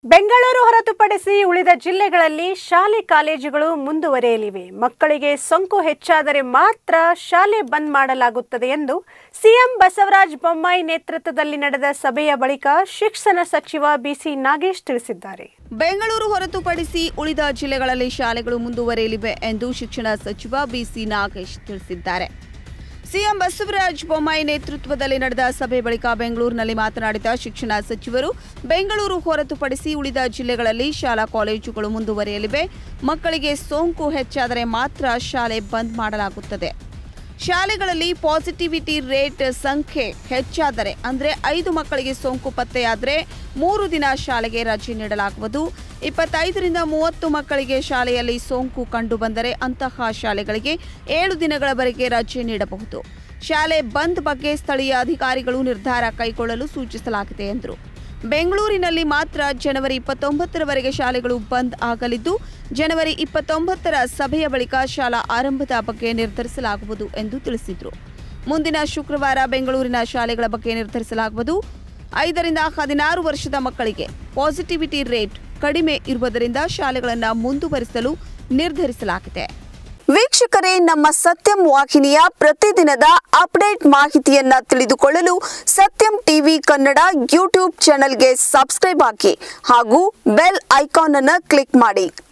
ಬೆಂಗಳೂರು ಹೊರತುಪಡಿಸಿ ಉಳಿದ ಜಿಲ್ಲೆಗಳಲ್ಲಿ ಶಾಲೆ ಕಾಲೇಜುಗಳು ಮುಂದುವರಿಯಲಿವೆ ಮಕ್ಕಳಿಗೆ ಸೋಂಕು ಹೆಚ್ಚಾದರೆ ಮಾತ್ರ ಶಾಲೆ ಬಂದ್ ಮಾಡಲಾಗುತ್ತದೆ ಎಂದು ಸಿಎಂ ಬಸವರಾಜ ಬೊಮ್ಮಾಯಿ ನೇತೃತ್ವದಲ್ಲಿ ನಡೆದ ಸಭೆಯ ಬಳಿಕ ಶಿಕ್ಷಣ ಸಚಿವ ಬಿಸಿ ನಾಗೇಶ್ ತಿಳಿಸಿದ್ದಾರೆ ಬೆಂಗಳೂರು ಹೊರತುಪಡಿಸಿ ಉಳಿದ ಜಿಲ್ಲೆಗಳಲ್ಲಿ ಶಾಲೆಗಳು ಮುಂದುವರಿಯಲಿವೆ ಎಂದು ಶಿಕ್ಷಣ ಸಚಿವ ಬಿಸಿ ನಾಗೇಶ್ ತಿಳಿಸಿದ್ದಾರೆ ಸಿಎಂ ಬಸವರಾಜ ಬೊಮ್ಮಾಯಿ ನೇತೃತ್ವದಲ್ಲಿ ನಡೆದ ಸಭೆ ಬಳಿಕ ಬೆಂಗಳೂರಿನಲ್ಲಿ ಮಾತನಾಡಿದ ಶಿಕ್ಷಣ ಸಚಿವರು ಬೆಂಗಳೂರು ಹೊರತುಪಡಿಸಿ ಉಳಿದ ಜಿಲ್ಲೆಗಳಲ್ಲಿ ಶಾಲಾ ಕಾಲೇಜುಗಳು ಮುಂದುವರಿಯಲಿವೆ ಮಕ್ಕಳಿಗೆ ಸೋಂಕು ಹೆಚ್ಚಾದರೆ ಮಾತ್ರ ಶಾಲೆ ಬಂದ್ ಮಾಡಲಾಗುತ್ತದೆ ಶಾಲೆಗಳಲ್ಲಿ ಪಾಸಿಟಿವಿಟಿ ರೇಟ್ ಸಂಖ್ಯೆ ಹೆಚ್ಚಾದರೆ ಅಂದರೆ ಐದು ಮಕ್ಕಳಿಗೆ ಸೋಂಕು ಪತ್ತೆಯಾದರೆ ಮೂರು ದಿನ ಶಾಲೆಗೆ ರಜೆ ನೀಡಲಾಗುವುದು ಇಪ್ಪತ್ತೈದರಿಂದ ಮೂವತ್ತು ಮಕ್ಕಳಿಗೆ ಶಾಲೆಯಲ್ಲಿ ಸೋಂಕು ಕಂಡುಬಂದರೆ ಅಂತಹ ಶಾಲೆಗಳಿಗೆ ಏಳು ದಿನಗಳವರೆಗೆ ರಜೆ ನೀಡಬಹುದು ಶಾಲೆ ಬಂದ್ ಬಗ್ಗೆ ಸ್ಥಳೀಯ ಅಧಿಕಾರಿಗಳು ನಿರ್ಧಾರ ಕೈಗೊಳ್ಳಲು ಸೂಚಿಸಲಾಗಿದೆ ಎಂದರು ಬೆಂಗಳೂರಿನಲ್ಲಿ ಮಾತ್ರ ಜನವರಿ ಇಪ್ಪತ್ತೊಂಬತ್ತರವರೆಗೆ ಶಾಲೆಗಳು ಬಂದ್ ಆಗಲಿದ್ದು ಜನವರಿ ಇಪ್ಪತ್ತೊಂಬತ್ತರ ಸಭೆಯ ಬಳಿಕ ಶಾಲಾ ಆರಂಭದ ಬಗ್ಗೆ ನಿರ್ಧರಿಸಲಾಗುವುದು ಎಂದು ತಿಳಿಸಿದರು ಮುಂದಿನ ಶುಕ್ರವಾರ ಬೆಂಗಳೂರಿನ ಶಾಲೆಗಳ ಬಗ್ಗೆ ನಿರ್ಧರಿಸಲಾಗುವುದು ಐದರಿಂದ ಹದಿನಾರು ವರ್ಷದ ಮಕ್ಕಳಿಗೆ ಪಾಸಿಟಿವಿಟಿ ರೇಟ್ ಕಡಿಮೆ ಇರುವುದರಿಂದ ಶಾಲೆಗಳನ್ನು ಮುಂದುವರಿಸಲು ನಿರ್ಧರಿಸಲಾಗಿದೆ ವೀಕ್ಷಕರೇ ನಮ್ಮ ಸತ್ಯಂ ವಾಹಿನಿಯ ಪ್ರತಿದಿನದ ಅಪ್ಡೇಟ್ ಮಾಹಿತಿಯನ್ನ ತಿಳಿದುಕೊಳ್ಳಲು ಸತ್ಯಂ ಟಿವಿ ಕನ್ನಡ ಯೂಟ್ಯೂಬ್ ಚಾನೆಲ್ಗೆ ಸಬ್ಸ್ಕ್ರೈಬ್ ಹಾಕಿ ಹಾಗೂ ಬೆಲ್ ಐಕಾನ್ ಅನ್ನು ಕ್ಲಿಕ್ ಮಾಡಿ